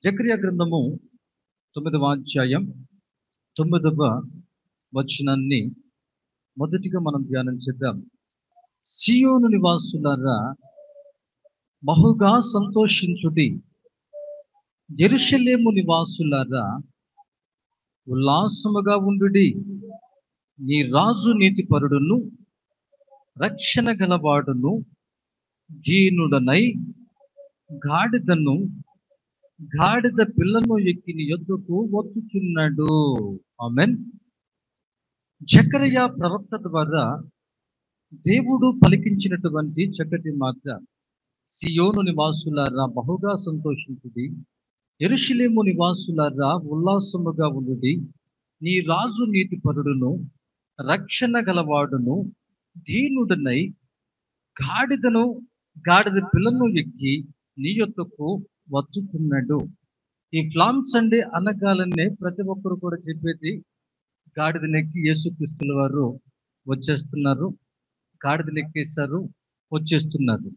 జకరియా గ్రంథము తొమ్మిదవ అధ్యాయం తొమ్మిదవ వచనాన్ని మొదటిగా మనం ధ్యానం చేద్దాం సియోను నివాసులారా బహుగా సంతోషించుడి జెరుషలేము నివాసులారా ఉల్లాసముగా ఉండుడి నీ రాజు నీతిపరుడును రక్షణ గలవాడును దీనుడనై గాడిదను గాడిద పిల్లను ఎక్కిన యొద్దకు వచ్చుచున్నాడు ఆమెన్ జకరయ ప్రవక్త ద్వారా దేవుడు పలికించినటువంటి చక్కటి మాట సియోను నివాసులారా బహుగా సంతోషించుడి ఎరుషులేము నివాసులారా ఉల్లాసముగా ఉండుడి నీ రాజు నీతి పరుడును రక్షణ గలవాడును దీనుడనై గాడిదను గాడిద పిల్లను ఎక్కి నీ యొక్కకు వచ్చుచున్నాడు ఈ ఫ్లామ్ సండే అనగాలనే ప్రతి ఒక్కరు కూడా చెప్పేది గాడిదనెక్కి యేసుక్రీస్తుల వారు వచ్చేస్తున్నారు గాడిదనెక్కేశారు వచ్చేస్తున్నారు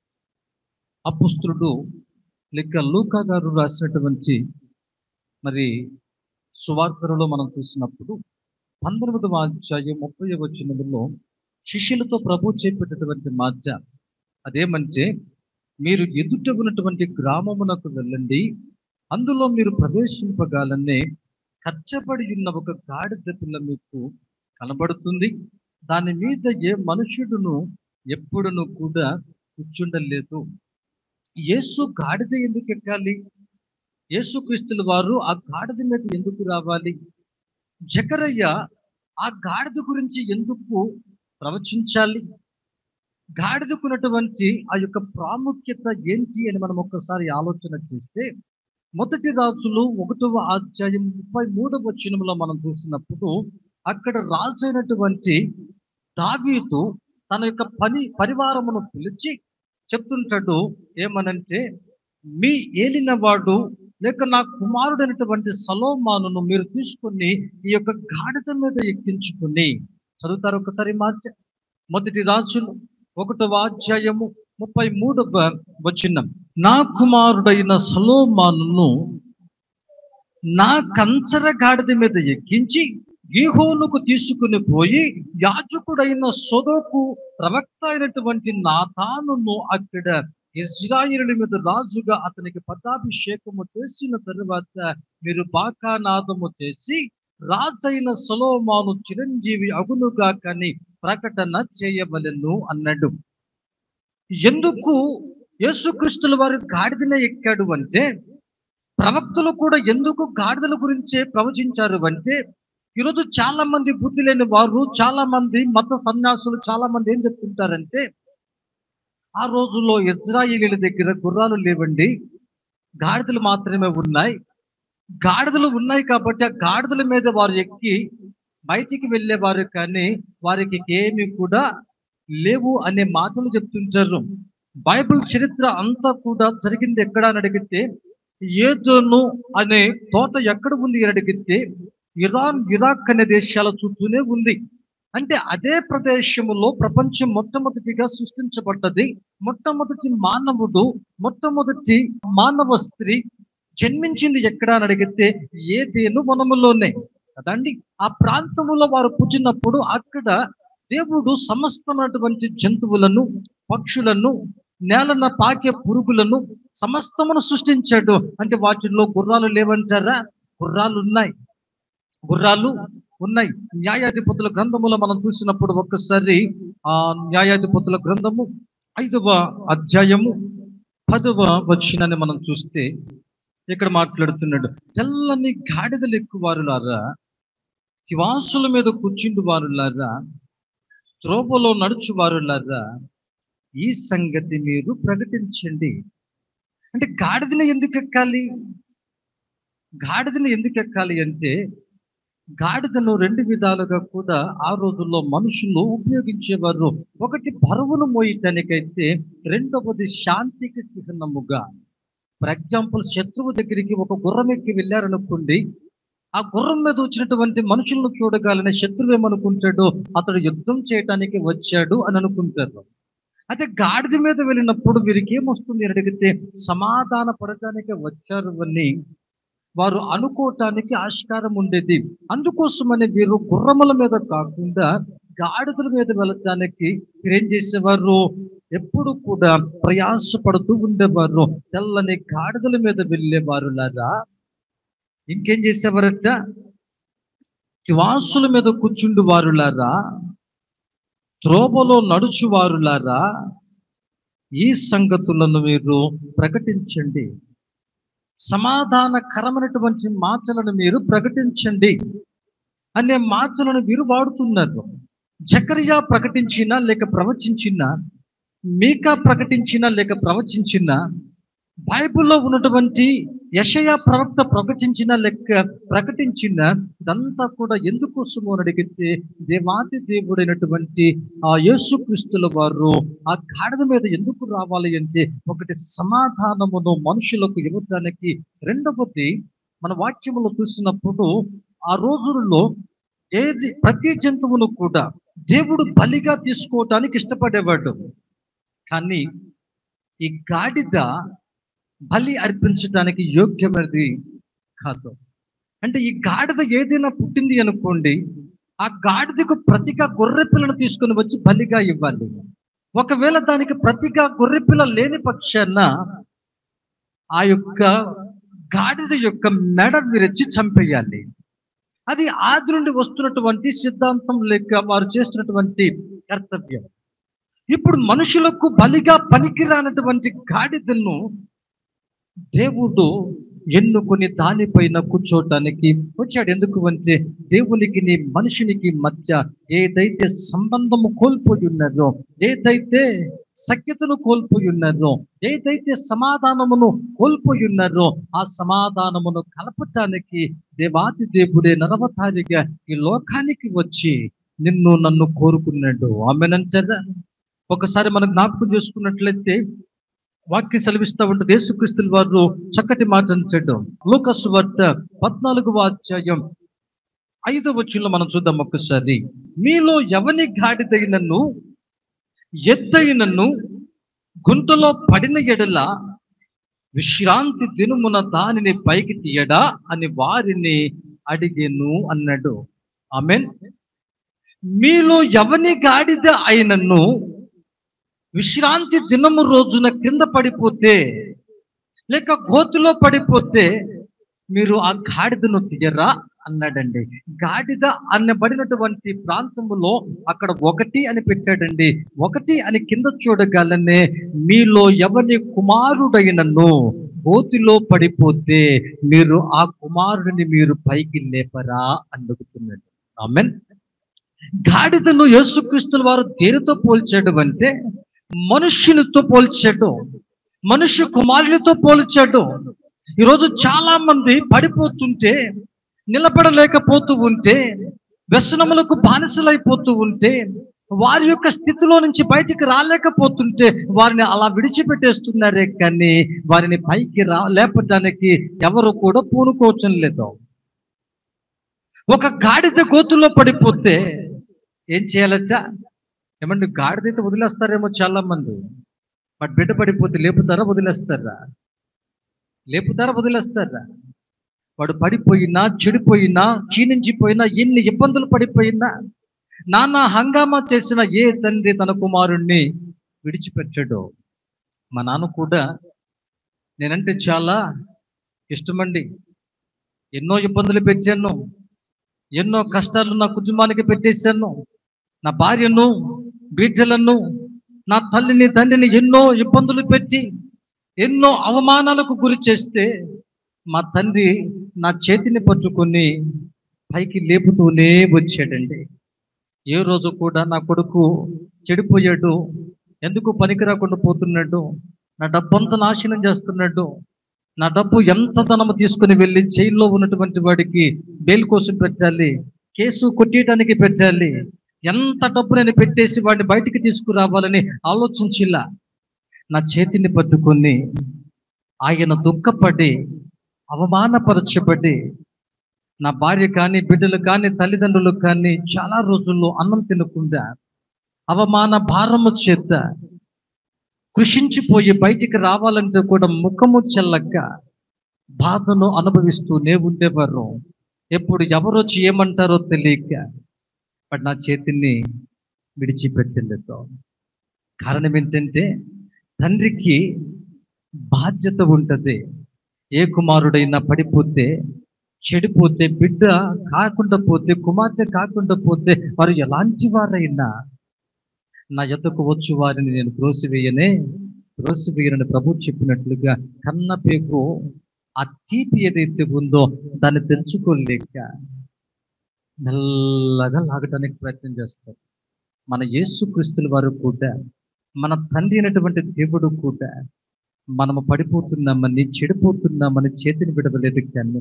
అపుస్తుడు లెక్క లూకా గారు రాసినటువంటి మరి సువార్తలలో మనం చూసినప్పుడు పంతొమ్మిదవ అధ్యాయం ముప్పై వచ్చినలో శిష్యులతో ప్రభు చెప్పేటటువంటి మాట అదేమంటే మీరు ఎదుట ఉన్నటువంటి గ్రామమునకు వెళ్ళండి అందులో మీరు ప్రవేశింపగాలనే కచ్చబడి ఉన్న ఒక గాడిద పిల్ల మీకు కనబడుతుంది దాని మీద ఏ మనుషుడును ఎప్పుడును కూడా కూర్చుండలేదు యేసు గాడిద ఎందుకు ఎక్కాలి యేసుక్రీస్తుల వారు ఆ గాడిద మీద ఎందుకు రావాలి జకరయ్య ఆ గాడిద గురించి ఎందుకు ప్రవచించాలి గాడిదకున్నటువంటి ఆ యొక్క ప్రాముఖ్యత ఏంటి అని మనం ఒక్కసారి ఆలోచన చేస్తే మొదటి రాజులు ఒకటవ అధ్యాయం ముప్పై మూడవ వచనంలో మనం చూసినప్పుడు అక్కడ రాజు అయినటువంటి దావీదు తన యొక్క పని పరివారమును పిలిచి చెప్తుంటాడు ఏమనంటే మీ ఏలినవాడు లేక నా కుమారుడైనటువంటి సలోమానును మీరు తీసుకుని ఈ యొక్క గాడిద మీద ఎక్కించుకుని చదువుతారు ఒకసారి మార్చ మొదటి రాజులు ఒకటవ అధ్యాయము ముప్పై మూడవ వచనం నా కుమారుడైన సలోమానును నా కంచర గాడిద మీద ఎక్కించి గీహోనుకు తీసుకుని పోయి యాజకుడైన సొదోకు ప్రవక్త అయినటువంటి నాథానును అక్కడ ఇజ్రాయిలు మీద రాజుగా అతనికి పట్టాభిషేకము చేసిన తరువాత మీరు బాకానాదము చేసి రాజైన సొలోమాను చిరంజీవి అగునుగా కానీ ప్రకటన చేయవలెను అన్నాడు ఎందుకు యేసుక్రీస్తుల వారు గాడిదనే ఎక్కాడు అంటే ప్రవక్తలు కూడా ఎందుకు గాడిదల గురించే ప్రవచించారు అంటే ఈరోజు చాలా మంది బుద్ధి లేని వారు చాలా మంది మత సన్యాసులు చాలా మంది ఏం చెప్తుంటారంటే ఆ రోజుల్లో ఇజ్రాయిలీల దగ్గర గుర్రాలు లేవండి గాడిదలు మాత్రమే ఉన్నాయి గాడిదలు ఉన్నాయి కాబట్టి ఆ గాడిదల మీద వారు ఎక్కి బయటికి వెళ్ళేవారు కానీ వారికి ఏమి కూడా లేవు అనే మాటలు చెప్తుంటారు బైబిల్ చరిత్ర అంతా కూడా జరిగింది ఎక్కడ అని అడిగితే ఏదోను అనే తోట ఎక్కడ ఉంది అని అడిగితే ఇరాన్ ఇరాక్ అనే దేశాల చుట్టూనే ఉంది అంటే అదే ప్రదేశములో ప్రపంచం మొట్టమొదటిగా సృష్టించబడ్డది మొట్టమొదటి మానవుడు మొట్టమొదటి మానవ స్త్రీ జన్మించింది ఎక్కడ అని అడిగితే ఏదేను వనములోనే కదండి ఆ ప్రాంతములో వారు పుట్టినప్పుడు అక్కడ దేవుడు సమస్తమైనటువంటి జంతువులను పక్షులను నేలన పాకే పురుగులను సమస్తమును సృష్టించాడు అంటే వాటిల్లో గుర్రాలు లేవంటారా గుర్రాలు ఉన్నాయి గుర్రాలు ఉన్నాయి న్యాయాధిపతుల గ్రంథములో మనం చూసినప్పుడు ఒక్కసారి ఆ న్యాయాధిపతుల గ్రంథము ఐదవ అధ్యాయము పదవ వచ్చినని మనం చూస్తే ఇక్కడ మాట్లాడుతున్నాడు తెల్లని గాడిదలు ఎక్కువ వారులారా శివాసుల మీద కూర్చుండు వారులారా త్రోవలో నడుచు వారులారా ఈ సంగతి మీరు ప్రకటించండి అంటే గాడిదను ఎందుకు ఎక్కాలి గాడిదను ఎందుకు ఎక్కాలి అంటే గాడిదను రెండు విధాలుగా కూడా ఆ రోజుల్లో మనుషులు ఉపయోగించేవారు ఒకటి బరువును మోయటానికైతే రెండవది శాంతికి చిహ్నముగా ఫర్ ఎగ్జాంపుల్ శత్రువు దగ్గరికి ఒక గుర్రం ఎక్కి వెళ్ళారనుకోండి ఆ గుర్రం మీద వచ్చినటువంటి మనుషులను చూడగాలనే శత్రువు ఏమనుకుంటాడు అతడు యుద్ధం చేయటానికి వచ్చాడు అని అనుకుంటారు అయితే గాడిద మీద వెళ్ళినప్పుడు వీరికి ఏమొస్తుంది అని అడిగితే సమాధాన పడటానికి వచ్చారు అని వారు అనుకోవటానికి ఆస్కారం ఉండేది అందుకోసమని వీరు గుర్రముల మీద కాకుండా గాడిదల మీద వెళ్ళటానికి వీరేం చేసేవారు ఎప్పుడు కూడా ప్రయాసపడుతూ ఉండేవారు తెల్లని గాడిదల మీద వెళ్ళేవారు లాగా ఇంకేం చేసేవారట శ్వాసుల మీద కూర్చుండు వారులారా త్రోవలో నడుచువారులారా ఈ సంగతులను మీరు ప్రకటించండి సమాధానకరమైనటువంటి మాటలను మీరు ప్రకటించండి అనే మాటలను వీరు వాడుతున్నారు జకరియా ప్రకటించినా లేక ప్రవచించినా మీకా ప్రకటించినా లేక ప్రవచించినా బైబిల్లో ఉన్నటువంటి యషయా ప్రవక్త ప్రవచించిన లెక్క ప్రకటించిన ఇదంతా కూడా ఎందుకోసమో అని అడిగితే దేవాది దేవుడైనటువంటి ఆ యేసుక్రీస్తుల వారు ఆ గాడిద మీద ఎందుకు రావాలి అంటే ఒకటి సమాధానమును మనుషులకు ఇవ్వటానికి రెండవది మన వాక్యములో చూసినప్పుడు ఆ రోజుల్లో ఏది ప్రతి జంతువును కూడా దేవుడు బలిగా తీసుకోవటానికి ఇష్టపడేవాడు కానీ ఈ గాడిద బలి అర్పించడానికి యోగ్యమైనది కాదు అంటే ఈ గాడిద ఏదైనా పుట్టింది అనుకోండి ఆ గాడిదకు ప్రతిగా గొర్రె పిల్లను తీసుకుని వచ్చి బలిగా ఇవ్వాలి ఒకవేళ దానికి ప్రతిగా గొర్రె పిల్ల లేని పక్షాన ఆ యొక్క గాడిద యొక్క మెడ విరచి చంపేయాలి అది ఆది నుండి వస్తున్నటువంటి సిద్ధాంతం లేక వారు చేస్తున్నటువంటి కర్తవ్యం ఇప్పుడు మనుషులకు బలిగా పనికిరానటువంటి గాడిదను దేవుడు ఎన్నుకొని దానిపైన కూర్చోటానికి వచ్చాడు ఎందుకు అంటే దేవునికి నీ మనిషినికి మధ్య ఏదైతే సంబంధము కోల్పోయి ఉన్నదో ఏదైతే సఖ్యతను కోల్పోయి ఉన్నదో ఏదైతే సమాధానమును కోల్పోయి ఉన్నారో ఆ సమాధానమును కలపటానికి దేవాది దేవుడే నరవతారిగా ఈ లోకానికి వచ్చి నిన్ను నన్ను కోరుకున్నాడు ఆమెనంటారా ఒకసారి మనం జ్ఞాపకం చేసుకున్నట్లయితే వాక్యం సెలవిస్తా ఉంటుంది యేసుక్రీస్తుల వారు చక్కటి మాట అంటాడు లూకస్ వార్త పద్నాలుగవ అధ్యాయం ఐదో వచ్చుల్లో మనం చూద్దాం ఒక్కసారి మీలో ఎవని గాడిదైనను ఎద్దైనను గుంటలో పడిన ఎడల విశ్రాంతి దినమున దానిని పైకి తీయడా అని వారిని అడిగెను అన్నాడు ఆమెన్ మీలో ఎవని గాడిద అయినను విశ్రాంతి దినము రోజున కింద పడిపోతే లేక గోతులో పడిపోతే మీరు ఆ గాడిదను తీయరా అన్నాడండి గాడిద అనబడినటువంటి ప్రాంతములో అక్కడ ఒకటి అని పెట్టాడండి ఒకటి అని కింద చూడగలనే మీలో ఎవరి కుమారుడైనను గోతిలో పడిపోతే మీరు ఆ కుమారుడిని మీరు పైకి లేపరా అని అడుగుతున్నాడు ఆమెన్ గాడిదను యేసుక్రీస్తుల వారు దేనితో పోల్చాడు అంటే మనుష్యునితో పోల్చాడు మనుష్య కుమారునితో పోల్చాడు ఈరోజు చాలా మంది పడిపోతుంటే నిలబడలేకపోతూ ఉంటే వ్యసనములకు బానిసలైపోతూ ఉంటే వారి యొక్క స్థితిలో నుంచి బయటికి రాలేకపోతుంటే వారిని అలా విడిచిపెట్టేస్తున్నారే కానీ వారిని పైకి రా లేపటానికి ఎవరు కూడా పూనుకోవచ్చం లేదు ఒక గాడిద గోతుల్లో పడిపోతే ఏం చేయాలట ఏమండి గాడిద అయితే వదిలేస్తారేమో చాలా మంది బట్ బిడ్డ పడిపోతే లేపుతారా వదిలేస్తారా లేపుతారా వదిలేస్తారా వాడు పడిపోయినా చెడిపోయినా క్షీణించిపోయినా ఎన్ని ఇబ్బందులు పడిపోయినా నానా హంగామా చేసిన ఏ తండ్రి తన కుమారుణ్ణి విడిచిపెట్టాడు మా నాన్న కూడా నేనంటే చాలా ఇష్టమండి ఎన్నో ఇబ్బందులు పెట్టాను ఎన్నో కష్టాలు నా కుటుంబానికి పెట్టేశాను నా భార్యను బిడ్డలను నా తల్లిని తండ్రిని ఎన్నో ఇబ్బందులు పెట్టి ఎన్నో అవమానాలకు గురి చేస్తే మా తండ్రి నా చేతిని పట్టుకొని పైకి లేపుతూనే వచ్చాడండి ఏ రోజు కూడా నా కొడుకు చెడిపోయాడు ఎందుకు పనికి రాకుండా పోతున్నాడు నా డబ్బంతా నాశనం చేస్తున్నాడు నా డబ్బు ఎంత ధనము తీసుకుని వెళ్ళి జైల్లో ఉన్నటువంటి వాడికి బెయిల్ కోసం పెట్టాలి కేసు కొట్టేయడానికి పెట్టాలి ఎంత డబ్బు నేను పెట్టేసి వాడిని బయటికి తీసుకురావాలని ఆలోచించిలా నా చేతిని పట్టుకొని ఆయన దుఃఖపడి అవమానపరచబడి నా భార్య కానీ బిడ్డలు కానీ తల్లిదండ్రులు కానీ చాలా రోజుల్లో అన్నం తినకుండా అవమాన భారము చేత కృషించిపోయి బయటికి రావాలంటే కూడా ముఖము చెల్లక బాధను అనుభవిస్తూనే ఉండేవారు ఎప్పుడు ఎవరు వచ్చి ఏమంటారో తెలియక బట్ నా చేతిని విడిచిపెట్టలేదు కారణం ఏంటంటే తండ్రికి బాధ్యత ఉంటుంది ఏ కుమారుడైనా పడిపోతే చెడిపోతే బిడ్డ కాకుండా పోతే కుమార్తె కాకుండా పోతే వారు ఎలాంటి వారైనా నా ఎద్దకు వచ్చు వారిని నేను త్రోసివేయనే త్రోసివేయనని ప్రభు చెప్పినట్లుగా కన్నపేకు ఆ తీపి ఏదైతే ఉందో దాన్ని తెచ్చుకోలేక మెల్లగా లాగటానికి ప్రయత్నం చేస్తారు మన యేసు క్రీస్తుల వారు కూడా మన తండ్రి అయినటువంటి దేవుడు కూడా మనము పడిపోతున్నామని చెడిపోతున్నామని చేతిని విడవలేదు కానీ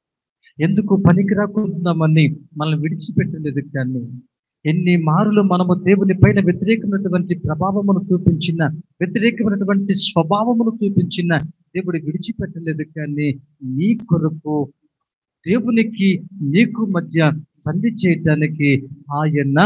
ఎందుకు పనికి రాకుంటున్నామని మనల్ని విడిచిపెట్టలేదు కానీ ఎన్ని మారులు మనము దేవుని పైన వ్యతిరేకమైనటువంటి ప్రభావమును చూపించిన వ్యతిరేకమైనటువంటి స్వభావమును చూపించిన దేవుడు విడిచిపెట్టలేదు కానీ నీ కొరకు దేవునికి నీకు మధ్య సంధి చేయటానికి ఆయన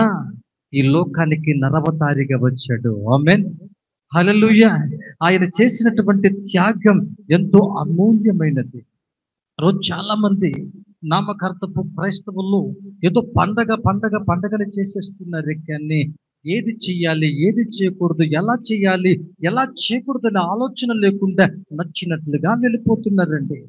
ఈ లోకానికి నరవతారిగా వచ్చాడు ఆమెన్ హల్లెలూయ ఆయన చేసినటువంటి త్యాగం ఎంతో అమూల్యమైనది రోజు చాలా మంది నామకర్తపు క్రైస్తవులు ఏదో పండగ పండగ పండగని చేసేస్తున్నారు కానీ ఏది చెయ్యాలి ఏది చేయకూడదు ఎలా చేయాలి ఎలా చేయకూడదు అనే ఆలోచన లేకుండా నచ్చినట్లుగా వెళ్ళిపోతున్నారండి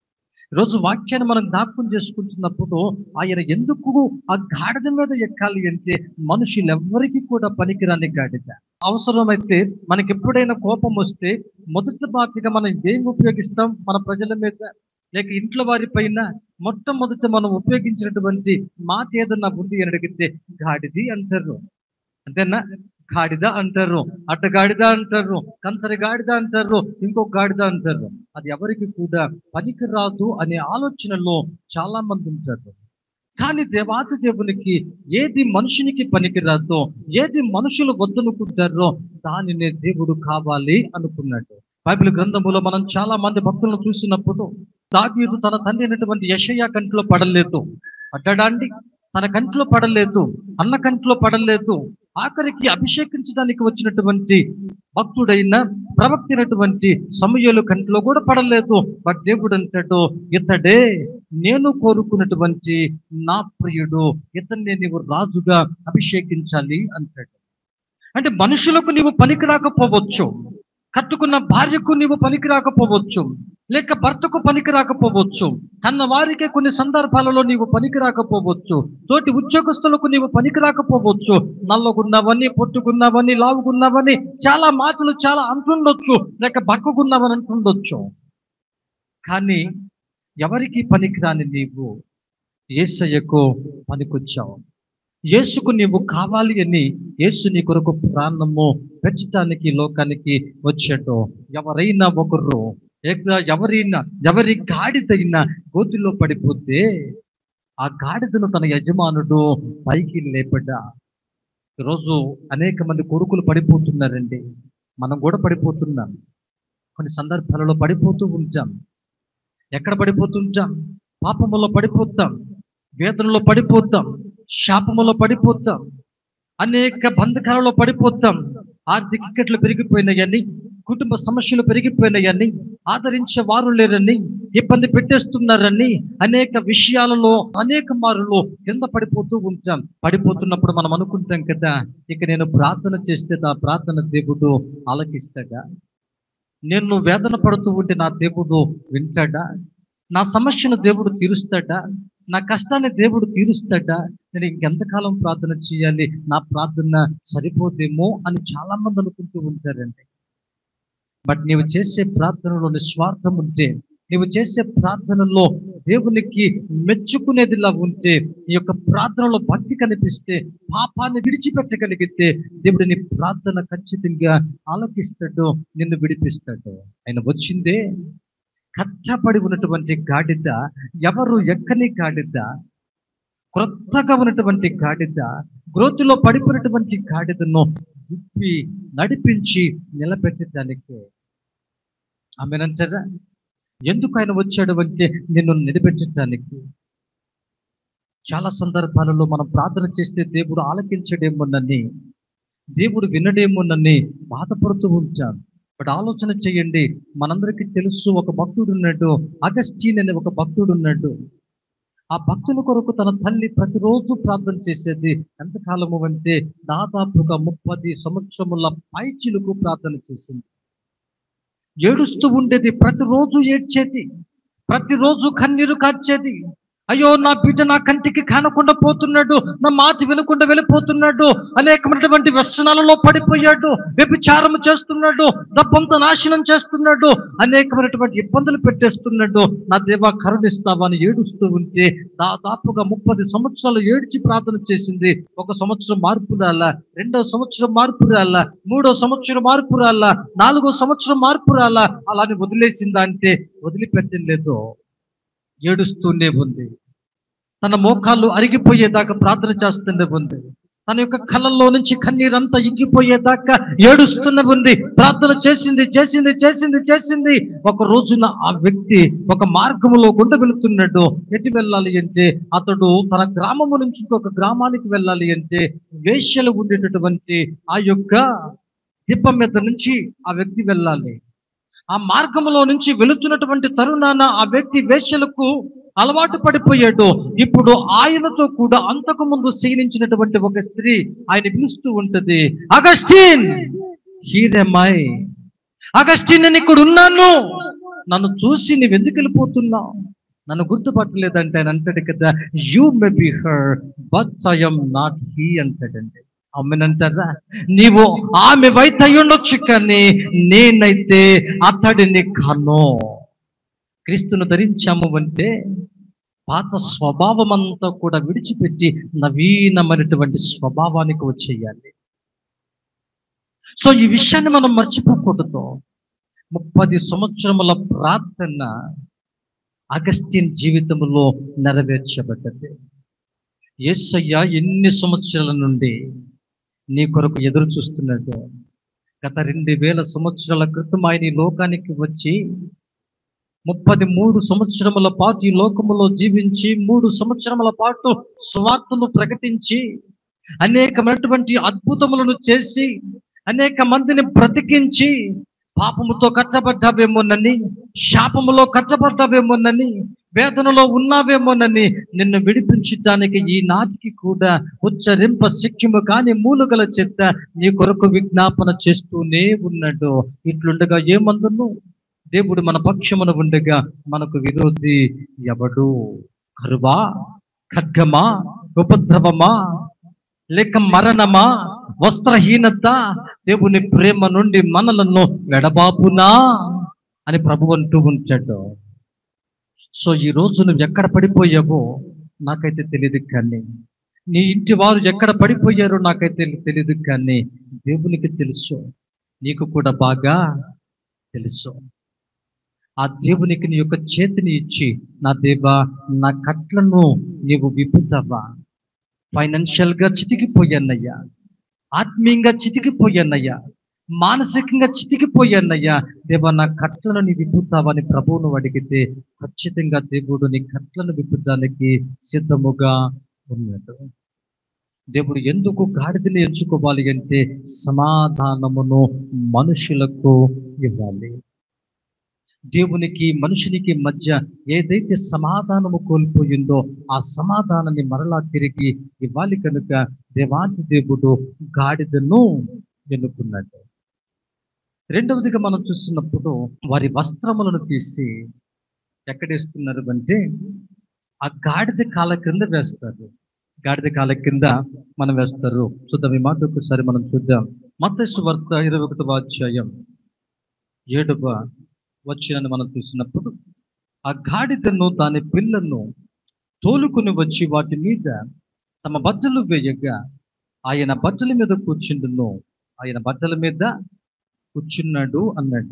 ఈరోజు వాక్యాన్ని మనం జ్ఞాపకం చేసుకుంటున్నప్పుడు ఆయన ఎందుకు ఆ గాడిద మీద ఎక్కాలి అంటే మనుషులు ఎవ్వరికి కూడా పనికిరాని గాడిద అవసరమైతే మనకి ఎప్పుడైనా కోపం వస్తే మొదటి బాధ్యగా మనం ఏం ఉపయోగిస్తాం మన ప్రజల మీద లేక ఇంట్లో వారి పైన మొట్టమొదట మనం ఉపయోగించినటువంటి మాట ఏదన్నా ఉంది అని అడిగితే గాడిది అంటారు అంతేనా గాడిద అంటారు అట్ట గాడిద అంటారు కంచరి గాడిద అంటారు ఇంకొక గాడిద అంటారు అది ఎవరికి కూడా పనికి రాదు అనే ఆలోచనలో చాలా మంది ఉంటారు కానీ దేవాది దేవునికి ఏది మనుషునికి పనికి రాదో ఏది మనుషులు వద్దనుకుంటారో దానినే దేవుడు కావాలి అనుకున్నాడు బైబిల్ గ్రంథములో మనం చాలా మంది భక్తులను చూసినప్పుడు దావీదు తన తండ్రి అయినటువంటి యషయ కంట్లో పడలేదు పడ్డాడండి తన కంట్లో పడలేదు అన్న కంట్లో పడలేదు ఆఖరికి అభిషేకించడానికి వచ్చినటువంటి భక్తుడైన ప్రవక్త అయినటువంటి సమయలు కంట్లో కూడా పడలేదు బట్ దేవుడు అంటాడు ఇతడే నేను కోరుకున్నటువంటి నా ప్రియుడు ఇతన్ని నీవు రాజుగా అభిషేకించాలి అంటాడు అంటే మనుషులకు నీవు పనికి రాకపోవచ్చు కట్టుకున్న భార్యకు నీవు పనికి రాకపోవచ్చు లేక భర్తకు పనికి రాకపోవచ్చు కన్న వారికే కొన్ని సందర్భాలలో నీవు పనికి రాకపోవచ్చు తోటి ఉద్యోగస్తులకు నీవు పనికి రాకపోవచ్చు నల్లగున్నావని పొట్టుకున్నావని లావుకున్నావని చాలా మాటలు చాలా అంటుండొచ్చు లేక బక్కకున్నావని అంటుండొచ్చు కానీ ఎవరికి పనికిరాని నీవు ఏసయ్యకు పనికొచ్చావు యేసుకు నీవు కావాలి అని యేసు నీ కొరకు ప్రాణము పెంచటానికి ఈ లోకానికి వచ్చాడు ఎవరైనా ఒకరు లేక ఎవరైనా ఎవరి గాడిదైనా గోతిలో పడిపోతే ఆ గాడిదను తన యజమానుడు పైకి లేపడా ఈరోజు అనేక మంది కొడుకులు పడిపోతున్నారండి మనం కూడా పడిపోతున్నాం కొన్ని సందర్భాలలో పడిపోతూ ఉంటాం ఎక్కడ పడిపోతుంటాం పాపములో పడిపోతాం వేదనలో పడిపోతాం శాపములో పడిపోతాం అనేక బంధకాలలో పడిపోతాం ఆర్థిక ఇక్కట్లు పెరిగిపోయినాయని కుటుంబ సమస్యలు పెరిగిపోయినాయని ఆదరించే వారు లేరని ఇబ్బంది పెట్టేస్తున్నారని అనేక విషయాలలో అనేక మారులో కింద పడిపోతూ ఉంటాం పడిపోతున్నప్పుడు మనం అనుకుంటాం కదా ఇక నేను ప్రార్థన చేస్తే నా ప్రార్థన దేవుడు ఆలకిస్తాడా నేను వేదన పడుతూ ఉంటే నా దేవుడు వింటాడా నా సమస్యను దేవుడు తీరుస్తాడా నా కష్టాన్ని దేవుడు తీరుస్తాడా నేను ఇంకెంతకాలం ప్రార్థన చేయాలి నా ప్రార్థన సరిపోదేమో అని చాలా మంది అనుకుంటూ ఉంటారండి బట్ నీవు చేసే ప్రార్థనలో నిస్వార్థం ఉంటే నీవు చేసే ప్రార్థనలో దేవునికి మెచ్చుకునేదిలా ఉంటే నీ యొక్క ప్రార్థనలో భక్తి కనిపిస్తే పాపాన్ని విడిచిపెట్టగలిగితే దేవుడు నీ ప్రార్థన ఖచ్చితంగా ఆలకిస్తాడు నిన్ను విడిపిస్తాడు ఆయన వచ్చిందే కట్టబడి ఉన్నటువంటి గాడిద ఎవరు ఎక్కని గాడిద క్రొత్తగా ఉన్నటువంటి గాడిద గ్రోతిలో పడిపోయినటువంటి గాడిదను విప్పి నడిపించి నిలబెట్టడానికి ఆమెనంటారా ఎందుకు ఆయన వచ్చాడు అంటే నిన్ను నిలబెట్టడానికి చాలా సందర్భాలలో మనం ప్రార్థన చేస్తే దేవుడు ఆలకించడేమోనని దేవుడు వినడేమోనని బాధపడుతూ ఉంటాం బట్ ఆలోచన చేయండి మనందరికీ తెలుసు ఒక భక్తుడు ఉన్నాడు అగస్టీన్ అనే ఒక భక్తుడు ఉన్నాడు ఆ భక్తుల కొరకు తన తల్లి ప్రతిరోజు ప్రార్థన చేసేది ఎంతకాలము అంటే దాదాపుగా ముప్పది సంవత్సరముల పైచిలకు ప్రార్థన చేసింది ఏడుస్తూ ఉండేది ప్రతిరోజు ఏడ్చేది ప్రతిరోజు కన్నీరు కార్చేది అయ్యో నా బిడ్డ నా కంటికి కానకుండా పోతున్నాడు నా మాట వినకుండా వెళ్ళిపోతున్నాడు అనేకమైనటువంటి వ్యసనాలలో పడిపోయాడు వ్యభిచారం చేస్తున్నాడు డబ్బంతా నాశనం చేస్తున్నాడు అనేకమైనటువంటి ఇబ్బందులు పెట్టేస్తున్నాడు నా దేవా కరుణిస్తావా అని ఏడుస్తూ ఉంటే దాదాపుగా ముప్పది సంవత్సరాలు ఏడ్చి ప్రార్థన చేసింది ఒక సంవత్సరం మార్పు రాలా రెండో సంవత్సరం మార్పు రాలా మూడో సంవత్సరం మార్పు రాలా నాలుగో సంవత్సరం మార్పు రాలా అలాని వదిలేసిందా అంటే వదిలిపెట్టలేదు ఏడుస్తూనే ఉంది తన మోకాళ్ళు అరిగిపోయేదాకా ప్రార్థన చేస్తూనే ఉంది తన యొక్క కళ్ళల్లో నుంచి కన్నీరంతా ఇంకిపోయేదాకా ఏడుస్తూనే ఉంది ప్రార్థన చేసింది చేసింది చేసింది చేసింది ఒక రోజున ఆ వ్యక్తి ఒక మార్గములో గుండ వెళుతున్నాడు ఎటు వెళ్ళాలి అంటే అతడు తన గ్రామము నుంచి ఇంకొక గ్రామానికి వెళ్ళాలి అంటే వేశ్యలు ఉండేటటువంటి ఆ యొక్క దీపం మీద నుంచి ఆ వ్యక్తి వెళ్ళాలి ఆ మార్గంలో నుంచి వెళుతున్నటువంటి తరుణాన ఆ వ్యక్తి వేశ్యలకు అలవాటు పడిపోయాడు ఇప్పుడు ఆయనతో కూడా అంతకు ముందు శయనించినటువంటి ఒక స్త్రీ ఆయన పిలుస్తూ ఉంటది అగస్టిన్ హీరెమై అగస్టిన్ నేను ఇక్కడ ఉన్నాను నన్ను చూసి నువ్వు ఎందుకు వెళ్ళిపోతున్నావు నన్ను గుర్తుపట్టలేదంటే ఆయన అంటాడు కదా you may be her but I'm not he అంటాడండి అమ్మనంటారా నీవు ఆమె వైతే అయి ఉండొచ్చు కానీ నేనైతే అతడిని కను క్రీస్తును ధరించాము అంటే పాత స్వభావం అంతా కూడా విడిచిపెట్టి నవీనమైనటువంటి స్వభావానికి వచ్చేయాలి సో ఈ విషయాన్ని మనం మర్చిపోకూడదు ముప్పది సంవత్సరముల ప్రార్థన అగస్టిన్ జీవితంలో నెరవేర్చబడ్డది యేసయ్య ఎన్ని సంవత్సరాల నుండి నీ కొరకు ఎదురు చూస్తున్నాడు గత రెండు వేల సంవత్సరాల క్రితం ఆయన ఈ లోకానికి వచ్చి ముప్పది మూడు సంవత్సరముల పాటు ఈ లోకములో జీవించి మూడు సంవత్సరముల పాటు స్వార్థను ప్రకటించి అనేకమైనటువంటి అద్భుతములను చేసి అనేక మందిని బ్రతికించి పాపముతో కట్టబడ్డావేమోనని శాపములో కట్టబడ్డావేమోనని వేదనలో ఉన్నావేమోనని నిన్ను విడిపించడానికి ఈ నాటికి కూడా ఉచ్చరింప శక్యము కాని మూలుగల చెత్త నీ కొరకు విజ్ఞాపన చేస్తూనే ఉన్నాడు ఇట్లుండగా ఏమందును దేవుడు మన పక్షమున ఉండగా మనకు విరోధి ఎవడు కరువా ఖడ్గమా ఉపద్రవమా లేక మరణమా వస్త్రహీనత దేవుని ప్రేమ నుండి మనలను వెడబాపునా అని ప్రభు అంటూ ఉంటాడు సో ఈ రోజు నువ్వు ఎక్కడ పడిపోయావో నాకైతే తెలియదు కానీ నీ ఇంటి వారు ఎక్కడ పడిపోయారో నాకైతే తెలియదు కానీ దేవునికి తెలుసు నీకు కూడా బాగా తెలుసు ఆ దేవునికి నీ యొక్క చేతిని ఇచ్చి నా దేవా నా కట్లను నీవు విప్పుతావా ఫైనాన్షియల్ గా చితికిపోయానయ్యా ఆత్మీయంగా చితికిపోయానయ్యా మానసికంగా చితికిపోయానయ్యా దేవా నా కట్లను నీ విప్పుతావని ప్రభువును అడిగితే ఖచ్చితంగా దేవుడు నీ కట్లను విప్పడానికి సిద్ధముగా ఉన్నాడు దేవుడు ఎందుకు గాడిదని ఎంచుకోవాలి అంటే సమాధానమును మనుషులకు ఇవ్వాలి దేవునికి మనుషునికి మధ్య ఏదైతే సమాధానము కోల్పోయిందో ఆ సమాధానాన్ని మరలా తిరిగి ఇవ్వాలి కనుక దేవాది దేవుడు గాడిదను ఎన్నుకున్నాడు రెండవదిగా మనం చూస్తున్నప్పుడు వారి వస్త్రములను తీసి ఎక్కడేస్తున్నారు అంటే ఆ గాడిద కాల క్రింద వేస్తారు గాడిద కాల కింద మనం వేస్తారు చూద్దాం ఈ మాట ఒకసారి మనం చూద్దాం మత్తయి వార్త ఇరవై ఒకటవ అధ్యాయం ఏడవ వచ్చినని మనం చూసినప్పుడు ఆ గాడిదను దాని పిల్లను తోలుకుని వచ్చి వాటి మీద తమ బట్టలు వేయగా ఆయన బట్టల మీద కూర్చుండును ఆయన బట్టల మీద కూర్చున్నాడు అన్నాడు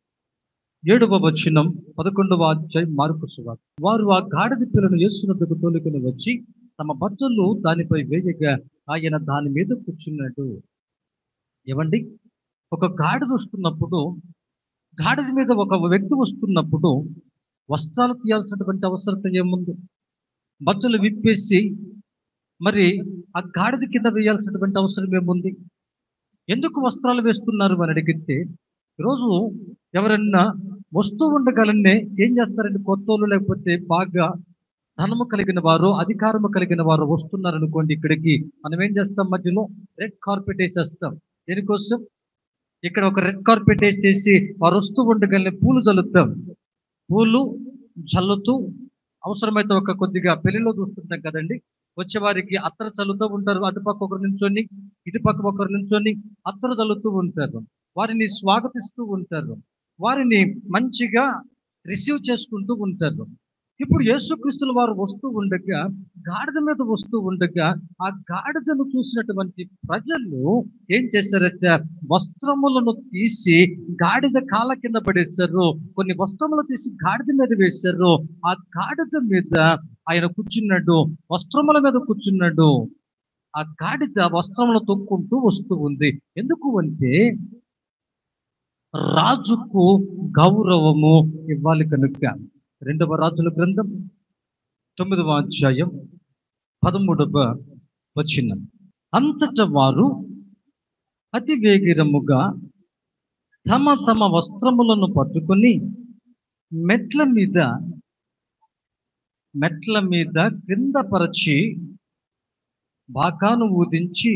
ఏడవ వచనం పదకొండవ అధ్యాయం మార్పు సువార్త వారు ఆ గాడిద పిల్లను యేసునద్దకు తోలుకుని వచ్చి తమ బట్టలు దానిపై వేయగా ఆయన దాని మీద కూర్చున్నాడు ఏమండి ఒక గాడిద వస్తున్నప్పుడు గాడిద మీద ఒక వ్యక్తి వస్తున్నప్పుడు వస్త్రాలు తీయాల్సినటువంటి అవసరం ఏముంది బట్టలు విప్పేసి మరి ఆ గాడిద కింద వేయాల్సినటువంటి అవసరం ఏముంది ఎందుకు వస్త్రాలు వేస్తున్నారు అని అడిగితే ఈరోజు ఎవరన్నా వస్తూ ఉండగలనే ఏం చేస్తారంటే కొత్తోళ్ళు లేకపోతే బాగా ధనము కలిగిన వారు అధికారము కలిగిన వారు వస్తున్నారు అనుకోండి ఇక్కడికి మనం ఏం చేస్తాం మధ్యలో రెడ్ కార్పెట్ వేసేస్తాం దేనికోసం ఇక్కడ ఒక రెడ్ కార్పెట్ వేసేసి వారు వస్తూ ఉండగలనే పూలు చల్లుతాం పూలు చల్లుతూ అవసరమైతే ఒక కొద్దిగా పెళ్లిలో చూస్తుంటాం కదండి వచ్చే వారికి అత్తరు చల్లుతూ ఉంటారు అటుపక్క ఒకరు నించొని ఇటుపక్క ఒకరు నించొని అత్తరు చల్లుతూ ఉంటారు వారిని స్వాగతిస్తూ ఉంటారు వారిని మంచిగా రిసీవ్ చేసుకుంటూ ఉంటారు ఇప్పుడు యేసుక్రీస్తుల వారు వస్తూ ఉండగా గాడిద మీద వస్తూ ఉండగా ఆ గాడిదను చూసినటువంటి ప్రజలు ఏం చేశారంటే వస్త్రములను తీసి గాడిద కాళ్ళ కింద పడేశారు కొన్ని వస్త్రములు తీసి గాడిద మీద వేశారు ఆ గాడిద మీద ఆయన కూర్చున్నాడు వస్త్రముల మీద కూర్చున్నాడు ఆ గాడిద వస్త్రములు తొక్కుంటూ వస్తూ ఉంది ఎందుకు అంటే రాజుకు గౌరవము ఇవ్వాలి కనుక రెండవ రాజుల గ్రంథం తొమ్మిదవ అధ్యాయం పదమూడవ వచనం అంతట వారు అతి వేగిరముగా తమ తమ వస్త్రములను పట్టుకొని మెట్ల మీద మెట్ల మీద క్రింద పరచి బాకాను ఊదించి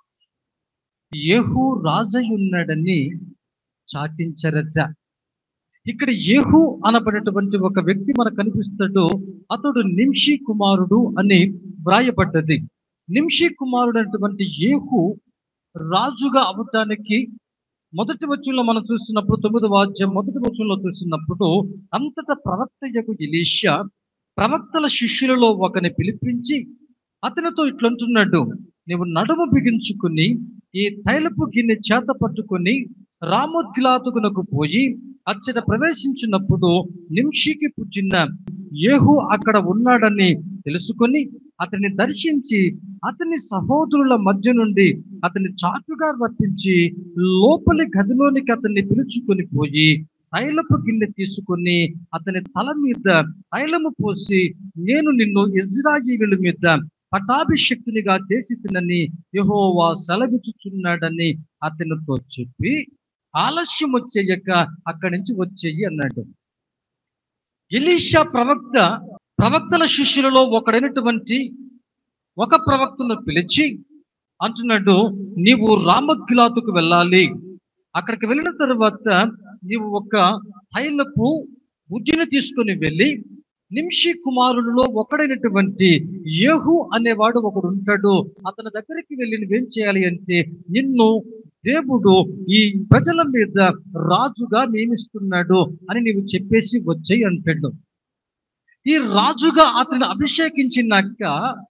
ఏహు రాజయున్నాడని చాటించరట ఇక్కడ ఏహు అనబడినటువంటి ఒక వ్యక్తి మనకు కనిపిస్తాడు అతడు నింషి కుమారుడు అని వ్రాయబడ్డది నింషి కుమారుడు అనేటువంటి ఏహు రాజుగా అవటానికి మొదటి వచ్చంలో మనం చూసినప్పుడు తొమ్మిది వాద్యం మొదటి వచ్చంలో చూసినప్పుడు అంతటా ప్రవక్తయ్యకు ఎలీషా ప్రవక్తల శిష్యులలో ఒకని పిలిపించి అతనితో ఇట్లంటున్నాడు నీవు నడుము బిగించుకుని ఈ తైలపు గిన్నె చేత పట్టుకొని రామోద్గిలాతుకునకు పోయి అచ్చట ప్రవేశించినప్పుడు నింషికి పుట్టిన ఏహు అక్కడ ఉన్నాడని తెలుసుకొని అతన్ని దర్శించి అతని సహోదరుల మధ్య నుండి అతన్ని చాటుగా రప్పించి లోపలి గదిలోనికి అతన్ని పిలుచుకొని పోయి తైలపు గిన్నె తీసుకొని అతని తల మీద తైలము పోసి నేను నిన్ను ఇజ్రాయిలు మీద పటాభిషక్తునిగా చేసి తినని యహోవా సెలవిచ్చుచున్నాడని అతనితో చెప్పి ఆలస్యం వచ్చేయక అక్కడి నుంచి వచ్చేయి అన్నాడు ఎలీషా ప్రవక్త ప్రవక్తల శిష్యులలో ఒకడైనటువంటి ఒక ప్రవక్తను పిలిచి అంటున్నాడు నీవు రామగిలాతుకు వెళ్ళాలి అక్కడికి వెళ్ళిన తర్వాత నీవు ఒక తైలపు బుజ్జిని తీసుకుని వెళ్ళి నింషి కుమారులలో ఒకడైనటువంటి యేహు అనేవాడు ఒకడు ఉంటాడు అతని దగ్గరికి వెళ్ళి నువ్వేం చేయాలి అంటే నిన్ను దేవుడు ఈ ప్రజల మీద రాజుగా నియమిస్తున్నాడు అని నీవు చెప్పేసి వచ్చేయి అంటాడు ఈ రాజుగా అతన్ని అభిషేకించినాక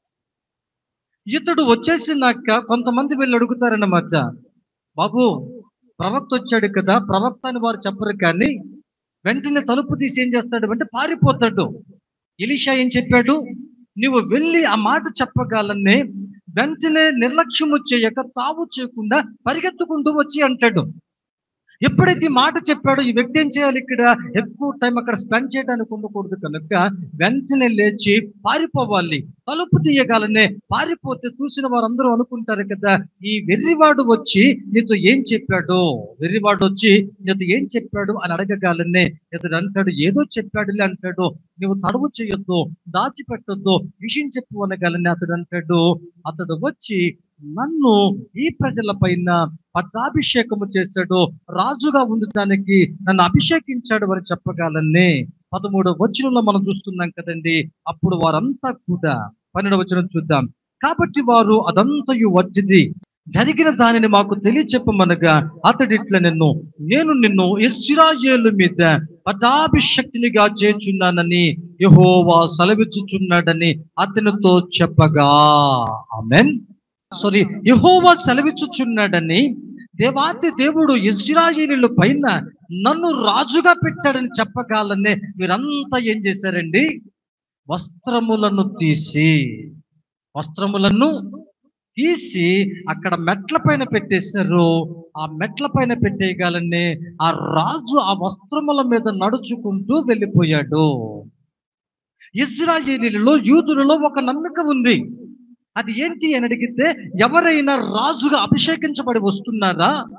ఇతడు వచ్చేసినాక కొంతమంది వెళ్ళి అడుగుతారన్నమాట బాబు ప్రవక్త వచ్చాడు కదా ప్రవక్త అని వారు చెప్పరు కానీ వెంటనే తలుపు తీసి ఏం చేస్తాడు అంటే పారిపోతాడు ఇలిషా ఏం చెప్పాడు నువ్వు వెళ్ళి ఆ మాట చెప్పగలనే వెంటనే నిర్లక్ష్యం చేయక తావు చేయకుండా పరిగెత్తుకుంటూ వచ్చి అంటాడు ఎప్పుడైతే ఈ మాట చెప్పాడో ఈ వ్యక్తి ఏం చేయాలి ఇక్కడ ఎక్కువ టైం అక్కడ స్పెండ్ చేయడానికి ఉండకూడదు కనుక వెంటనే లేచి పారిపోవాలి తలుపు తీయగాలనే పారిపోతే చూసిన వారందరూ అనుకుంటారు కదా ఈ వెర్రివాడు వచ్చి నీతో ఏం చెప్పాడు వెర్రివాడు వచ్చి నీతో ఏం చెప్పాడు అని అడగగాలనే ఇతడు అంటాడు ఏదో చెప్పాడులే అంటాడు నువ్వు తడువు చేయొద్దు దాచిపెట్టొద్దు విషయం చెప్పు అనగాలని అతడు అంటాడు అతడు వచ్చి నన్ను ఈ ప్రజల పైన పట్టాభిషేకము చేశాడు రాజుగా ఉండటానికి నన్ను అభిషేకించాడు అని చెప్పగలనే పదమూడవ వచనంలో మనం చూస్తున్నాం కదండి అప్పుడు వారంతా కూడా పన్నెండవ వచనం చూద్దాం కాబట్టి వారు అదంతయు వచ్చింది జరిగిన దానిని మాకు తెలియచెప్పమనగా అతడిట్ల నిన్ను నేను నిన్ను ఇస్రాయేలు మీద పటాభిషక్తినిగా చేర్చున్నానని యహోవా సెలవిచ్చుచున్నాడని అతనితో చెప్పగా ఆమెన్ సారీ యహోవా సెలవిచ్చుచున్నాడని దేవాతి దేవుడు ఇజ్రాయేలీల పైన నన్ను రాజుగా పెట్టాడని చెప్పగాలనే మీరంతా ఏం చేశారండి వస్త్రములను తీసి వస్త్రములను తీసి అక్కడ మెట్ల పైన పెట్టేశారు ఆ మెట్ల పైన పెట్టేయగాలనే ఆ రాజు ఆ వస్త్రముల మీద నడుచుకుంటూ వెళ్ళిపోయాడు ఇజ్రాయేలీలలో యూదులలో ఒక నమ్మిక ఉంది అది ఏంటి అని అడిగితే ఎవరైనా రాజుగా అభిషేకించబడి వస్తున్నారా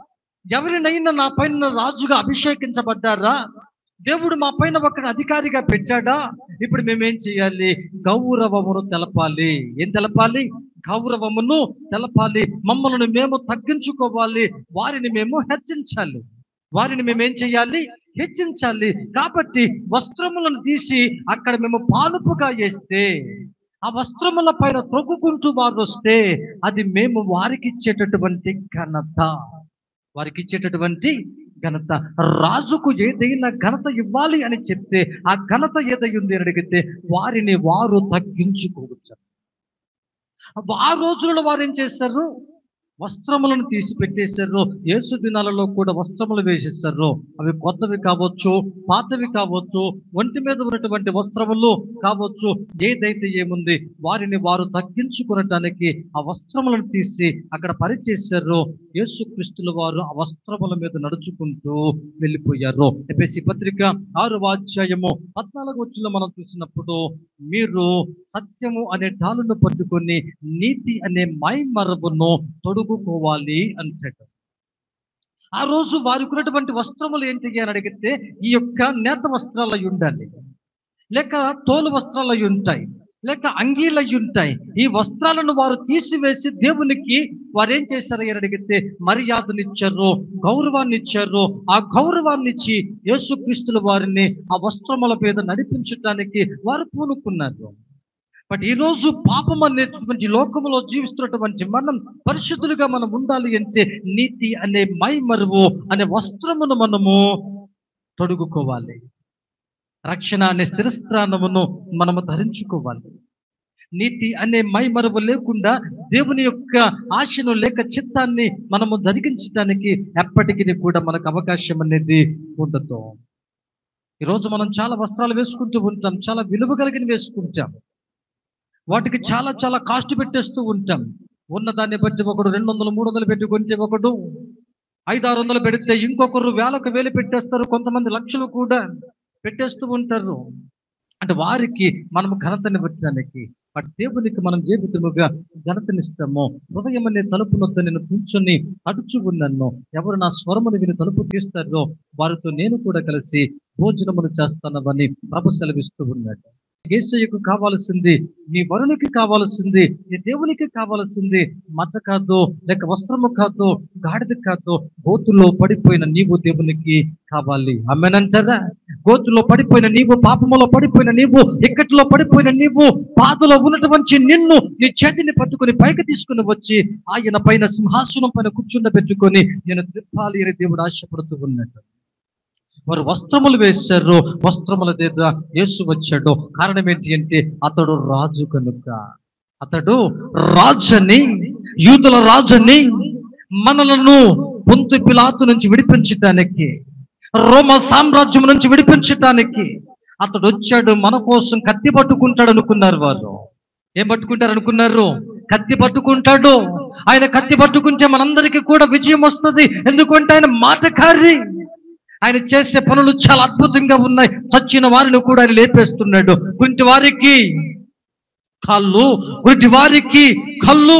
ఎవరినైనా నా పైన రాజుగా అభిషేకించబడ్డారా దేవుడు మా పైన ఒకటి అధికారిగా పెట్టాడా ఇప్పుడు మేమేం చేయాలి గౌరవమును తెలపాలి ఏం తెలపాలి గౌరవమును తెలపాలి మమ్మల్ని మేము తగ్గించుకోవాలి వారిని మేము హెచ్చించాలి వారిని మేము ఏం చేయాలి హెచ్చించాలి కాబట్టి వస్త్రములను తీసి అక్కడ మేము పానుపుగా వేస్తే ఆ వస్త్రముల పైన త్రొక్కుకుంటూ వారు వస్తే అది మేము వారికి ఇచ్చేటటువంటి ఘనత వారికి ఇచ్చేటటువంటి ఘనత రాజుకు ఏదైనా ఘనత ఇవ్వాలి అని చెప్తే ఆ ఘనత ఏదై ఉంది అని అడిగితే వారిని వారు తగ్గించుకోవచ్చు ఆ రోజులలో వారు ఏం చేశారు వస్త్రములను తీసి పెట్టేశారు యేసు దినాలలో కూడా వస్త్రములు వేసేశారు అవి కొత్తవి కావచ్చు పాతవి కావచ్చు ఒంటి మీద ఉన్నటువంటి వస్త్రములు కావచ్చు ఏదైతే ఏముంది వారిని వారు తగ్గించుకునటానికి ఆ వస్త్రములను తీసి అక్కడ పరిచేశారు యేసు క్రీస్తుల వారు ఆ వస్త్రముల మీద నడుచుకుంటూ వెళ్ళిపోయారు ఎపిసి పత్రిక ఆరు అధ్యాయము పద్నాలుగు వచ్చిన మనం చూసినప్పుడు మీరు సత్యము అనే డాలును పట్టుకొని నీతి అనే మైమరబును తొడుగుకోవాలి అంటాడు ఆ రోజు వారికి ఉన్నటువంటి వస్త్రములు ఏంటి అని అడిగితే ఈ యొక్క నేత వస్త్రాలు అయి ఉండాలి లేక తోలు వస్త్రాలు అయి ఉంటాయి లేక అంగీలు అయి ఉంటాయి ఈ వస్త్రాలను వారు తీసివేసి దేవునికి వారు ఏం చేశారు అని అడిగితే మర్యాదనిచ్చారు గౌరవాన్ని ఇచ్చారు ఆ గౌరవాన్ని ఇచ్చి యేసుక్రీస్తుల వారిని ఆ వస్త్రముల మీద నడిపించడానికి వారు పూనుకున్నారు బట్ ఈ రోజు పాపం అనేటువంటి లోకములో జీవిస్తున్నటువంటి మనం పరిశుద్ధులుగా మనం ఉండాలి అంటే నీతి అనే మై మరువు అనే వస్త్రమును మనము తొడుగుకోవాలి రక్షణ అనే స్థిరస్థానమును మనము ధరించుకోవాలి నీతి అనే మై మరువు లేకుండా దేవుని యొక్క ఆశను లేక చిత్తాన్ని మనము జరిగించడానికి ఎప్పటికీ కూడా మనకు అవకాశం అనేది ఉండదు ఈరోజు మనం చాలా వస్త్రాలు వేసుకుంటూ ఉంటాం చాలా విలువ కలిగిన వేసుకుంటాం వాటికి చాలా చాలా కాస్ట్ పెట్టేస్తూ ఉంటాం ఉన్న దాన్ని బట్టి ఒకడు రెండు వందలు మూడు వందలు పెట్టి కొంటే ఒకడు ఐదు ఆరు వందలు పెడితే ఇంకొకరు వేలకు వేలు పెట్టేస్తారు కొంతమంది లక్షలు కూడా పెట్టేస్తూ ఉంటారు అంటే వారికి మనము ఘనతనివ్వడానికి బట్ దేవునికి మనం ఏ విధముగా ఘనతనిస్తామో హృదయం అనే తలుపు నొద్ద నేను కూర్చొని అడుచు ఉన్నాను ఎవరు నా స్వరమును విని తలుపు తీస్తారో వారితో నేను కూడా కలిసి భోజనములు చేస్తానని ప్రభు సెలవిస్తూ ఉన్నాడు ఏసయ్యకు కావాల్సింది నీ వరునికి కావాల్సింది నీ దేవునికి కావాల్సింది మచ్చ కాదు లేక వస్త్రము కాదు గాడిద కాదు గోతులో పడిపోయిన నీవు దేవునికి కావాలి అమ్మేనంటారా గోతులో పడిపోయిన నీవు పాపములో పడిపోయిన నీవు ఇక్కట్లో పడిపోయిన నీవు పాదలో ఉన్నటువంటి నిన్ను నీ చేతిని పట్టుకొని పైకి తీసుకుని వచ్చి ఆయన పైన సింహాసనం పైన కూర్చుండ పెట్టుకొని నేను త్రిప్పాలి అని దేవుడు ఆశపడుతూ ఉన్నాడు వారు వస్త్రములు వేశారు వస్త్రముల దగ్గర యేసు వచ్చాడు కారణం ఏంటి అంటే అతడు రాజు కనుక అతడు రాజని యూదుల రాజని మనలను పొంతు పిలాతు నుంచి విడిపించటానికి రోమ సామ్రాజ్యం నుంచి విడిపించటానికి అతడు వచ్చాడు మన కోసం కత్తి పట్టుకుంటాడు అనుకున్నారు వారు ఏం పట్టుకుంటారు అనుకున్నారు కత్తి పట్టుకుంటాడు ఆయన కత్తి పట్టుకుంటే మనందరికీ కూడా విజయం వస్తుంది ఎందుకంటే ఆయన మాటకారి ఆయన చేసే పనులు చాలా అద్భుతంగా ఉన్నాయి చచ్చిన వారిని కూడా ఆయన లేపేస్తున్నాడు గుంటి వారికి కాళ్ళు గుంటి వారికి కళ్ళు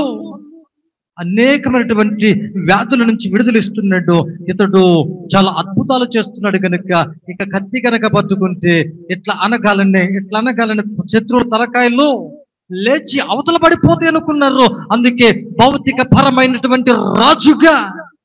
అనేకమైనటువంటి వ్యాధుల నుంచి విడుదలిస్తున్నాడు ఇతడు చాలా అద్భుతాలు చేస్తున్నాడు కనుక ఇక కత్తి కనుక పట్టుకుంటే ఇట్లా అనగాలనే ఇట్లా అనగాలనే శత్రువుల తలకాయలు లేచి అవతల పడిపోతాయి అనుకున్నారు అందుకే భౌతిక పరమైనటువంటి రాజుగా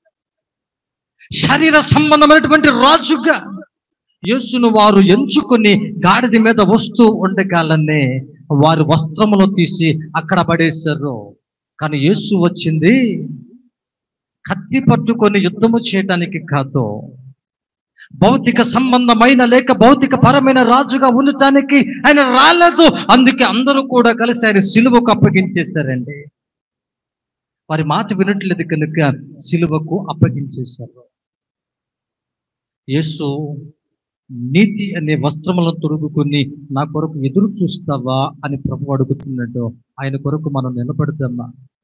శరీర సంబంధమైనటువంటి రాజుగా యేసును వారు ఎంచుకొని గాడిద మీద వస్తూ ఉండగాలనే వారు వస్త్రములు తీసి అక్కడ పడేశారు కానీ యేసు వచ్చింది కత్తి పట్టుకొని యుద్ధము చేయటానికి కాదు భౌతిక సంబంధమైన లేక భౌతిక పరమైన రాజుగా ఉండటానికి ఆయన రాలేదు అందుకే అందరూ కూడా కలిసి ఆయన సిలువకు అప్పగించేశారండి వారి మాట వినట్లేదు కనుక సిలువకు అప్పగించేశారు యేసు నీతి అనే వస్త్రములను తొడుగుకొని నా కొరకు ఎదురు చూస్తావా అని ప్రభు అడుగుతున్నాడు ఆయన కొరకు మనం నిలబడదామా